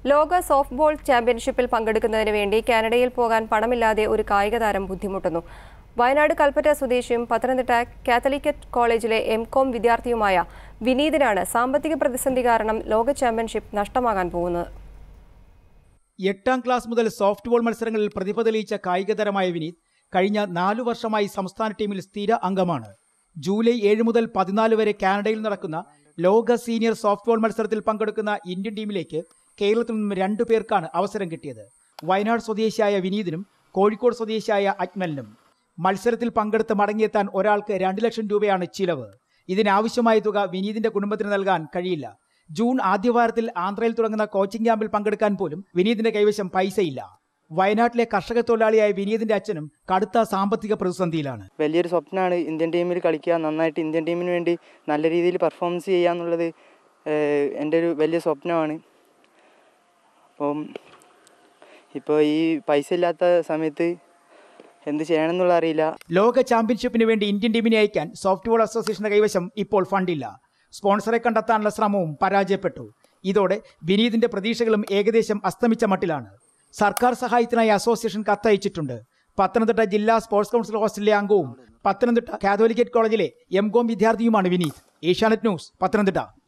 ലോക soft ball ചാമ്പ്യൻഷിപ്പിൽ പങ്കെടുക്കുന്നതിന് വേണ്ടി കാനഡയിൽ പോകാൻ പണമില്ലാതെ ഒരു കായിക താരം ബുദ്ധിമുട്ടുന്നു വയനാട് കൽപ്പറ്റ സ്വദേശിയും പത്തനംതിട്ട കാത്തലിക്കറ്റ് കോളേജിലെ എം കോം വിദ്യാർത്ഥിയുമായ വിനീതിനാണ് സാമ്പത്തിക പ്രതിസന്ധി കാരണം ലോക ചാമ്പ്യൻഷിപ്പ് നഷ്ടമാകാൻ പോകുന്നത് എട്ടാം ക്ലാസ് മുതൽ സോഫ്റ്റ് ബോൾ മത്സരങ്ങളിൽ പ്രതിഭ തെളിയിച്ച കായികതരമായ വിനീത് കഴിഞ്ഞ നാലു വർഷമായി സംസ്ഥാന ടീമിൽ സ്ഥിര അംഗമാണ് ജൂലൈ ഏഴ് മുതൽ പതിനാല് വരെ കാനഡയിൽ നടക്കുന്ന ലോക സീനിയർ സോഫ്റ്റ് ബോൾ മത്സരത്തിൽ പങ്കെടുക്കുന്ന ഇന്ത്യൻ ടീമിലേക്ക് കേരളത്തിൽ നിന്നും രണ്ടു പേർക്കാണ് അവസരം കിട്ടിയത് വയനാട് സ്വദേശിയായ വിനീതിനും കോഴിക്കോട് സ്വദേശിയായ അജ്മലിനും മത്സരത്തിൽ പങ്കെടുത്ത് മടങ്ങിയെത്താൻ ഒരാൾക്ക് രണ്ട് ലക്ഷം രൂപയാണ് ചിലവ് ഇതിനാവശ്യമായ തുക വിനീതിന്റെ കുടുംബത്തിന് നൽകാൻ കഴിയില്ല ജൂൺ ആദ്യവാരത്തിൽ ആന്ധ്രയിൽ തുടങ്ങുന്ന കോച്ചിംഗ് ക്യാമ്പിൽ പങ്കെടുക്കാൻ പോലും വിനീതിന്റെ കൈവശം പൈസയില്ല വയനാട്ടിലെ കർഷക തൊഴിലാളിയായ വിനീതിന്റെ അച്ഛനും കടുത്ത സാമ്പത്തിക പ്രതിസന്ധിയിലാണ് വലിയൊരു സ്വപ്നമാണ് ഇന്ത്യൻ ടീമിൽ കളിക്കുക നന്നായിട്ട് ഇന്ത്യൻ ടീമിന് വേണ്ടി നല്ല രീതിയിൽ പെർഫോമൻസ് ചെയ്യുക എന്നുള്ളത് ഏഹ്, എൻ്റെ ഒരു വലിയ സ്വപ്നമാണ് അപ്പം ഇപ്പോൾ ഈ പൈസ ഇല്ലാത്ത സമയത്ത് എന്ത് ചെയ്യണമെന്നുള്ള അറിയില്ല ലോക ചാമ്പ്യൻഷിപ്പിന് വേണ്ടി ഇന്ത്യൻ ടീമിനെ അയക്കാൻ സോഫ്റ്റ് ബോൾ അസോസിയേഷന്റെ കൈവശം ഇപ്പോൾ ഫണ്ടില്ല സ്പോൺസറെ കണ്ടെത്താനുള്ള ശ്രമവും പരാജയപ്പെട്ടു ഇതോടെ വിനീതിന്റെ പ്രതീക്ഷകളും ഏകദേശം അസ്തമിച്ച മട്ടിലാണ് സർക്കാർ സഹായത്തിനായി അസോസിയേഷൻ കത്തയച്ചിട്ടുണ്ട് പത്തനംതിട്ട ജില്ലാ സ്പോർട്സ് കൗൺസിൽ ഹോസ്റ്റലിലെ അംഗവും പത്തനംതിട്ട കാതോലിക്കറ്റ് കോളേജിലെ എം കോം വിദ്യാർത്ഥിയുമാണ് വിനീത് ഏഷ്യാനെറ്റ് ന്യൂസ് പത്തനംതിട്ട